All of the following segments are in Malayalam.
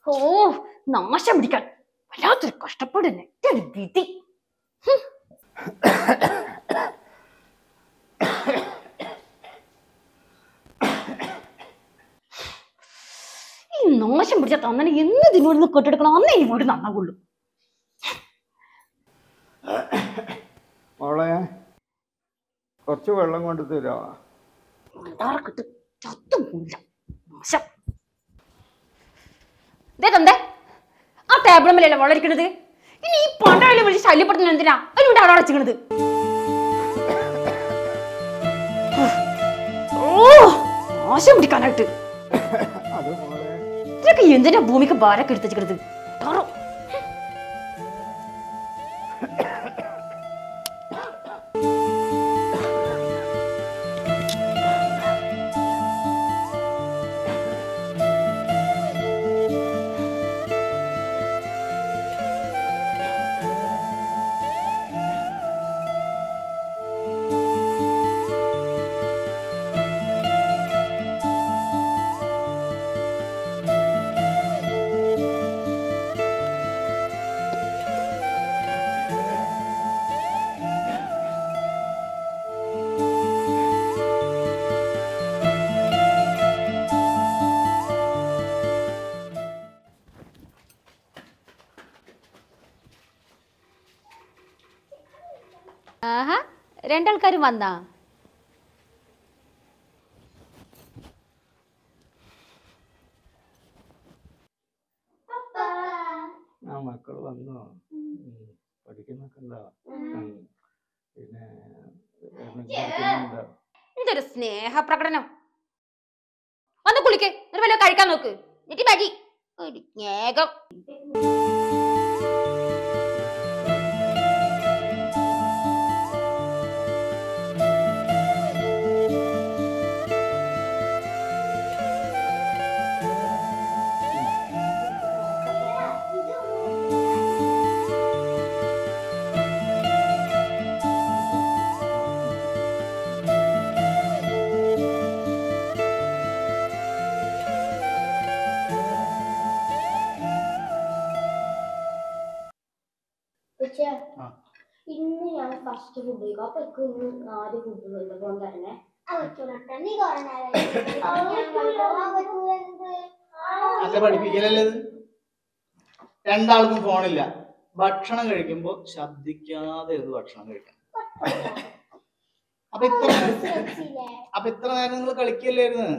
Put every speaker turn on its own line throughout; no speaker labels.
ഓ നാശം പിടിക്കാൻ വല്ലാത്തൊരു കഷ്ടപ്പെടുന്നെ ഒരു വിധി ഈ നാശം പിടിച്ച തന്നെ എന്ന് ഇതിനോട് കെട്ടെടുക്കണം അന്നേ ഈ വീട് നന്നാകുള്ളൂ
മോളെ കുറച്ച് വെള്ളം കൊണ്ട് തരാമോ
അതാറക്കിട്ട് ചത്തും പോയില്ല നാശം ദേ തന്തേ ആ ടേബിൾ മേലല്ലേ വളരിക്കണത് ഇനി ഈ പണ്ടായാലും വിളിച്ച് ശല്യപ്പെടുത്തുന്ന എന്തിനാ അതിനുണ്ട് അവിടെ അടച്ചിക്കണത് ഓ നാശം പിടിക്കാനായിട്ട്
അത് മോളെ
ഇതൊക്കെ എന്തിനാ ഭൂമിക്ക് ഭാരൊക്കെ എടുത്ത് വെച്ചിക്കണത് താറോ ആഹാ രണ്ടാൾക്കാരും വന്നാ
ആ മക്കൾ വന്നു ഉം. പഠിക്കുന്നൊക്കെ ഉണ്ടോ ഉം. പിന്നെ എന്തെങ്കിലും പഠിക്കുന്നുണ്ടോ
എന്തൊരു സ്നേഹപ്രകടനം ഒന്ന് കുളിക്ക് എന്നിട്ട് വല്ല കഴിക്കാൻ നോക്ക് എന്നിട്ട് മതി ഒരു സ്നേഹം
പക്ഷേ
ആ.
ഇന്ന് ഞാൻ ഫസ്റ്റ് ഫുഡ് കഴിക്കും അപ്പൊ എനിക്ക് ഇന്ന് ആദ്യം ഫുഡ് വന്നപ്പോൾ തരണേ നീ
അല്ല പഠിപ്പിക്കലല്ലേ ഇത് രണ്ടാൾക്കും ഫോണില്ല ഭക്ഷണം കഴിക്കുമ്പോ ശബ്ദിക്കാതെ ഇത് ഭക്ഷണം കഴിക്കണം അപ്പൊ ഇത്ര അപ്പൊ ഇത്ര നേരം നിങ്ങൾ കളിക്കല്ലായിരുന്നു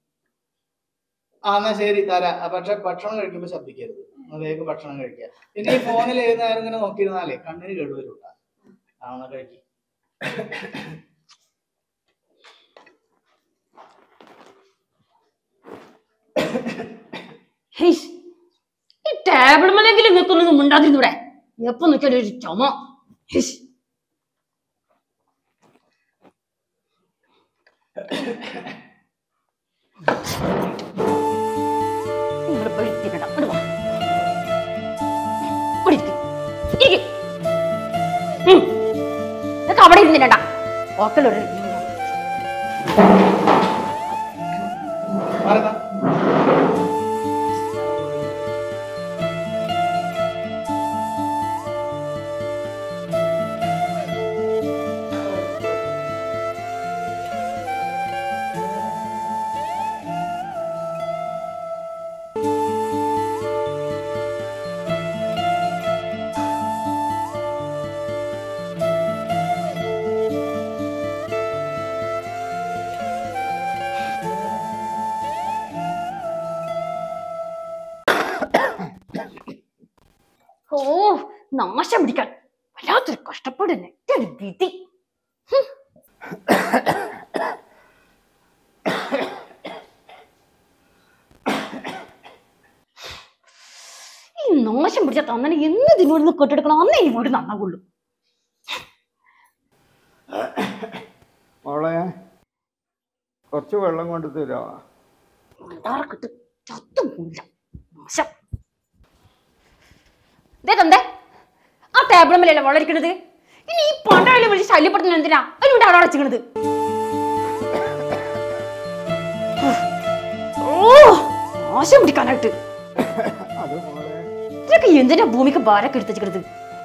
ആ എന്നാ ശരി തരാ ആ, പക്ഷെ ഭക്ഷണം കഴിക്കുമ്പോ ശബ്ദിക്കരുത് എന്നാ വേഗം ഭക്ഷണം കഴിക്കുക പിന്നെ ഈ ഫോണിൽ ഏത് നേരം ഇങ്ങനെ നോക്കിയിരുന്നാലേ കണ്ണിന് കേടുവരും കേട്ടോ ആ എന്നാ കഴിക്കും
ഹേയ്, ഈ ടേബിൾ മേലെങ്കിലും നിൽക്കൊന്നും മിണ്ടാതിരുന്നൂടെ എപ്പോ നോക്കിയാലും ഒരു ചുമ ഹേയ്. ഇവിടെ പോയി ഇരിക്കണ്ട. ഇങ്ങട് വാ. ഇവിടെ ഇരിക്ക്. ഇരിക്ക്. ഉം. നിനക്ക് അവിടെ ഇരുന്നില്ലണ്ട ഓക്കലൊരു
മാറുന്ന
ഓ നാശം പിടിക്കാൻ വല്ലാത്തൊരു കഷ്ടപ്പെടുന്നെ ഒരു വിധി ഈ നാശം പിടിച്ച തന്നെ എന്ന് ഇതിനോട് കെട്ടെടുക്കണം അന്നേ ഈ വീട് നന്നാകുള്ളൂ
മോളെ കുറച്ച് വെള്ളം കൊണ്ട് തരാമോ
അതാറക്കിട്ട് ചത്തും പോയില്ല നാശം ദേ തന്തേ ആ ടേബിൾ മേലല്ലേ വളരിക്കണത് ഇനി ഈ പണ്ടായാലും വിളിച്ച് ശല്യപ്പെടുത്തുന്ന എന്തിനാ അതിനുണ്ട് അവിടെ അടച്ചിക്കണത് ഓ നാശം പിടിക്കാനായിട്ട്
അത്
ഇതൊക്കെ എന്തിനാ ഭൂമിക്ക് ഭാരൊക്കെ എടുത്തിട്ട്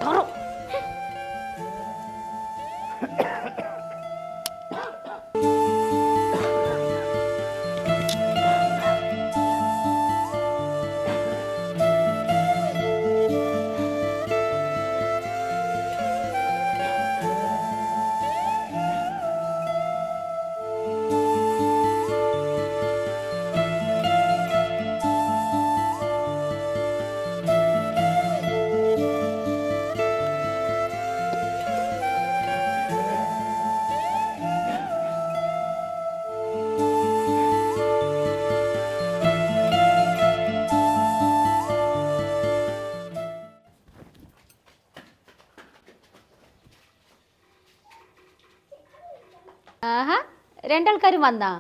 ആഹാ രണ്ടാൾക്കാരും വന്നാ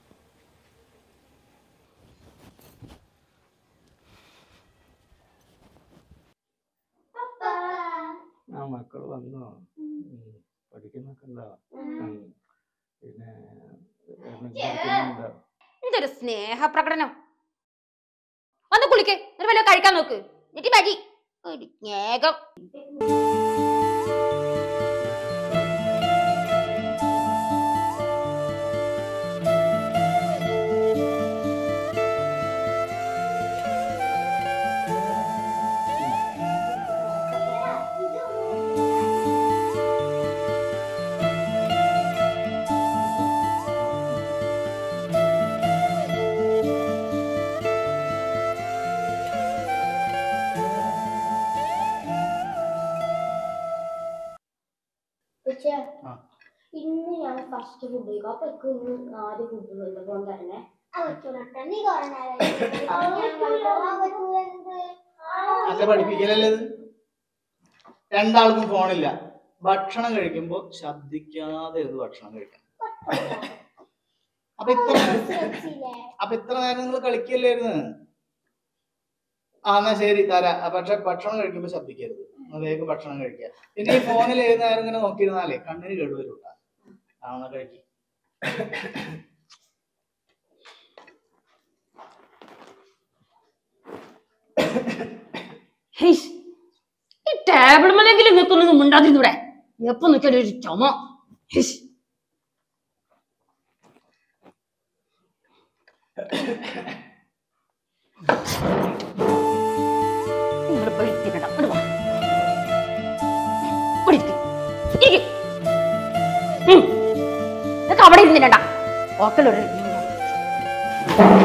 ആ മക്കൾ വന്നോ ഉം. പഠിക്കുന്നൊക്കെ ഉണ്ടോ ഉം. പിന്നെ എന്തെങ്കിലും പഠിക്കുന്നുണ്ടോ?
എന്തൊരു സ്നേഹപ്രകടനം ഒന്ന് കുളിക്കേ എന്നിട്ട് വല്ല കഴിക്കാൻ നോക്ക് എന്നിട്ട് മതി ഒരു സ്നേഹം
പക്ഷേ
ആ.
ഇന്ന് ഞാൻ ഫസ്റ്റ് ഫുഡ് കഴിക്കും അപ്പൊ എനിക്ക് ഇന്ന് ആദ്യം ഫുഡ് വന്നപ്പോൾ തരണേ
അല്ല പഠിപ്പിക്കലല്ലേ ഇത് രണ്ടാൾക്കും ഫോണില്ല ഭക്ഷണം കഴിക്കുമ്പോ ശബ്ദിക്കാതെ ഒരു ഭക്ഷണം കഴിക്കണം അപ്പൊ ഇത്ര അപ്പൊ ഇത്ര നേരം നിങ്ങൾ കളിക്കല്ലായിരുന്നു ആ എന്നാ ശരി തരാ പക്ഷെ ഭക്ഷണം കഴിക്കുമ്പോ ശബ്ദിക്കരുത് ഒന്ന് വേഗം ഭക്ഷണം കഴിക്കുക പിന്നെ ഈ ഫോണിൽ ഏത് നേരം ഇങ്ങനെ നോക്കിയിരുന്നാലേ കണ്ണിന് കേടുവരും കേട്ടോ ആ എന്നാ കഴിക്കും
ഹെയ്ഷ്, ഈ ടേബിൾ മേലെങ്കിലും നിൽക്കൊന്നും മിണ്ടാതിരുന്നൂടെ എപ്പോ നോക്കിയാലും ഒരു ചുമ ഹെയ്ഷ്. ഇവിടെ പോയി ഇരിക്കണ്ട. ഇങ്ങട് വാ. ഇവിടെ ഇരിക്ക്. ഇരിക്ക്. ഉം. നിനക്ക് അവിടെ ഇരുന്നില്ലണ്ട ഓക്കലൊരു